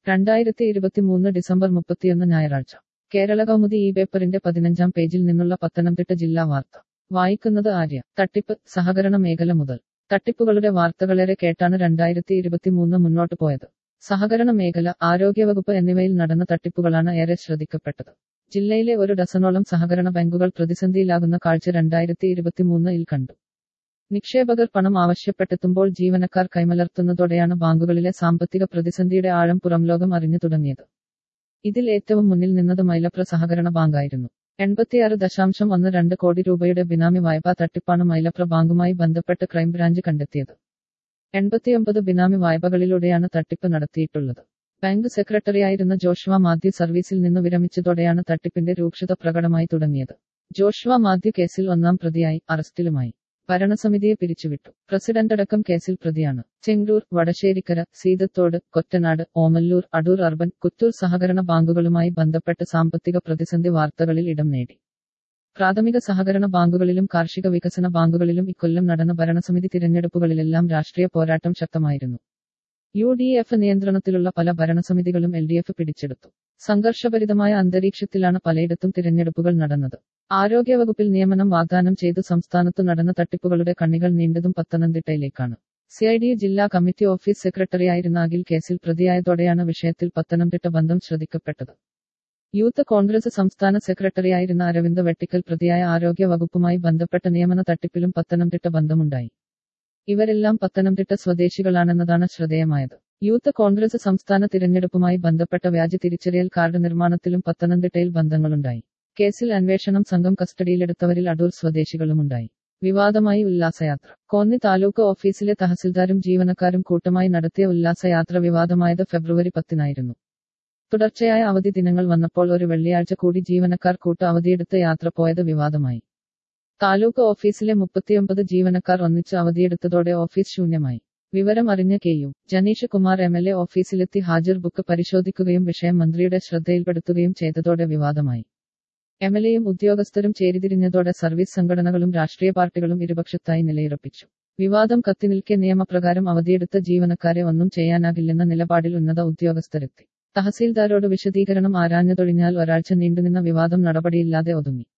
രണ്ടായിരത്തി ഇരുപത്തിമൂന്ന് ഡിസംബർ മുപ്പത്തിയൊന്ന് ഞായറാഴ്ച കേരള കൗമുദി ഈ പേപ്പറിന്റെ പതിനഞ്ചാം പേജിൽ നിന്നുള്ള പത്തനംതിട്ട ജില്ലാ വാർത്ത വായിക്കുന്നത് ആര്യ തട്ടിപ്പ് സഹകരണ മേഖല മുതൽ തട്ടിപ്പുകളുടെ വാർത്തകളേറെ കേട്ടാണ് രണ്ടായിരത്തി ഇരുപത്തിമൂന്ന് മുന്നോട്ട് പോയത് സഹകരണ മേഖല ആരോഗ്യവകുപ്പ് എന്നിവയിൽ നടന്ന തട്ടിപ്പുകളാണ് ഏറെ ശ്രദ്ധിക്കപ്പെട്ടത് ജില്ലയിലെ ഒരു ഡസനോളം സഹകരണ ബാങ്കുകൾ പ്രതിസന്ധിയിലാകുന്ന കാഴ്ച രണ്ടായിരത്തി ഇരുപത്തിമൂന്നിൽ കണ്ടു നിക്ഷേപകർ പണം ആവശ്യപ്പെട്ടെത്തുമ്പോൾ ജീവനക്കാർ കൈമലർത്തുന്നതോടെയാണ് ബാങ്കുകളിലെ സാമ്പത്തിക പ്രതിസന്ധിയുടെ ആഴം പുറംലോകം അറിഞ്ഞു തുടങ്ങിയത് ഇതിൽ ഏറ്റവും മുന്നിൽ നിന്നത് മൈലപ്ര സഹകരണ ബാങ്കായിരുന്നു എൺപത്തിയാറ് ദശാംശം ഒന്ന് രണ്ട് കോടി രൂപയുടെ ബിനാമി വായ്പാ തട്ടിപ്പാണ് മൈലപ്ര ബാങ്കുമായി ബന്ധപ്പെട്ട് ക്രൈംബ്രാഞ്ച് കണ്ടെത്തിയത് എൺപത്തിയൊമ്പത് ബിനാമി വായ്പകളിലൂടെയാണ് തട്ടിപ്പ് നടത്തിയിട്ടുള്ളത് ബാങ്ക് സെക്രട്ടറിയായിരുന്ന ജോഷുവ മാത്യു സർവീസിൽ നിന്ന് വിരമിച്ചതോടെയാണ് തട്ടിപ്പിന്റെ രൂക്ഷത പ്രകടമായി തുടങ്ങിയത് ജോഷുവ മാത്യു കേസിൽ ഒന്നാം പ്രതിയായി അറസ്റ്റിലുമായി ഭരണസമിതിയെ പിരിച്ചുവിട്ടു പ്രസിഡന്റടക്കം കേസിൽ പ്രതിയാണ് ചെങ്കൂർ വടശ്ശേരിക്കര സീതത്തോട് കൊറ്റനാട് ഓമല്ലൂർ അടൂർ അർബൻ കുത്തൂർ സഹകരണ ബാങ്കുകളുമായി ബന്ധപ്പെട്ട് സാമ്പത്തിക പ്രതിസന്ധി വാർത്തകളിൽ ഇടം നേടി പ്രാഥമിക സഹകരണ ബാങ്കുകളിലും കാർഷിക വികസന ബാങ്കുകളിലും ഇക്കൊല്ലം നടന്ന ഭരണസമിതി തിരഞ്ഞെടുപ്പുകളിലെല്ലാം രാഷ്ട്രീയ പോരാട്ടം ശക്തമായിരുന്നു യു ഡി എഫ് നിയന്ത്രണത്തിലുള്ള പല ഭരണസമിതികളും എൽ ഡി എഫ് പിടിച്ചെടുത്തു സംഘർഷഭരിതമായ അന്തരീക്ഷത്തിലാണ് പലയിടത്തും തിരഞ്ഞെടുപ്പുകൾ നടന്നത് ആരോഗ്യവകുപ്പിൽ നിയമനം വാഗ്ദാനം ചെയ്തു സംസ്ഥാനത്തു നടന്ന തട്ടിപ്പുകളുടെ കണ്ണികൾ നീണ്ടതും പത്തനംതിട്ടയിലേക്കാണ് സിഐഡി ജില്ലാ കമ്മിറ്റി ഓഫീസ് സെക്രട്ടറിയായിരുന്ന അഖിൽ കേസിൽ പ്രതിയായതോടെയാണ് വിഷയത്തിൽ പത്തനംതിട്ട ബന്ധം ശ്രദ്ധിക്കപ്പെട്ടത് യൂത്ത് കോൺഗ്രസ് സംസ്ഥാന സെക്രട്ടറിയായിരുന്ന അരവിന്ദ് വെട്ടിക്കൽ പ്രതിയായ ആരോഗ്യ വകുപ്പുമായി ബന്ധപ്പെട്ട നിയമന തട്ടിപ്പിലും പത്തനംതിട്ട ബന്ധമുണ്ടായി ഇവരെല്ലാം പത്തനംതിട്ട സ്വദേശികളാണെന്നതാണ് ശ്രദ്ധേയമായത് യൂത്ത് കോൺഗ്രസ് സംസ്ഥാന തിരഞ്ഞെടുപ്പുമായി ബന്ധപ്പെട്ട വ്യാജ തിരിച്ചറിയൽ കാർഡ് നിർമ്മാണത്തിലും പത്തനംതിട്ടയിൽ ബന്ധങ്ങളുണ്ടായി കേസിൽ അന്വേഷണം സംഘം കസ്റ്റഡിയിലെടുത്തവരിൽ അടൂർ സ്വദേശികളുമുണ്ടായി വിവാദമായി ഉല്ലാസയാത്ര കോന്നി താലൂക്ക് ഓഫീസിലെ തഹസിൽദാരും ജീവനക്കാരും കൂട്ടമായി നടത്തിയ ഉല്ലാസയാത്ര വിവാദമായത് ഫെബ്രുവരി പത്തിനായിരുന്നു തുടർച്ചയായ അവധി ദിനങ്ങൾ വന്നപ്പോൾ ഒരു വെള്ളിയാഴ്ച കൂടി ജീവനക്കാർ കൂട്ട അവധിയെടുത്ത് യാത്ര പോയത് വിവാദമായി താലൂക്ക് ഓഫീസിലെ മുപ്പത്തിയൊമ്പത് ജീവനക്കാർ ഒന്നിച്ച് അവധിയെടുത്തതോടെ ഓഫീസ് ശൂന്യമായി വിവരം അറിഞ്ഞ K U Janeesh Kumar M L A ഓഫീസിലെത്തി ഹാജർ ബുക്ക് പരിശോധിക്കുകയും വിഷയം മന്ത്രിയുടെ ശ്രദ്ധയിൽപ്പെടുത്തുകയും ചെയ്തതോടെ വിവാദമായി എം എൽ എയും ഉദ്യോഗസ്ഥരും ചേരിതിരിഞ്ഞതോടെ സർവീസ് സംഘടനകളും രാഷ്ട്രീയ പാർട്ടികളും ഇരുപക്ഷത്തായി നിലയുറപ്പിച്ചു വിവാദം കത്തിനിൽക്കെ നിയമപ്രകാരം അവധിയെടുത്ത ജീവനക്കാരെ ഒന്നും ചെയ്യാനാകില്ലെന്ന നിലപാടിൽ ഉന്നത ഉദ്യോഗസ്ഥരെത്തി തഹസീൽദാരോട് വിശദീകരണം ആരാഞ്ഞതൊഴിഞ്ഞാൽ ഒരാഴ്ച നീണ്ടുനിന്ന വിവാദം നടപടിയില്ലാതെ ഒതുങ്ങി